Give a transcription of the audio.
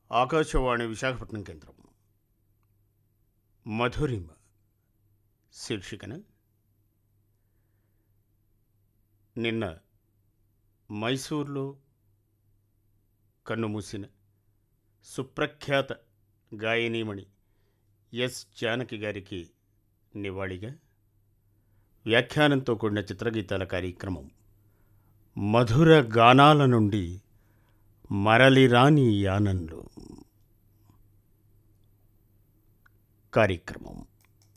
ఆకాశవాణి విశాఖపట్నం కేంద్రం మధురిమ శీర్షికన నిన్న మైసూర్లో కన్నుమూసిన సుప్రఖ్యాత గాయనీమణి ఎస్ జానకి గారికి నివాళిగా వ్యాఖ్యానంతో కూడిన చిత్రగీతాల కార్యక్రమం మధుర గానాల నుండి మరలిరాని యానంలో కార్యక్రమం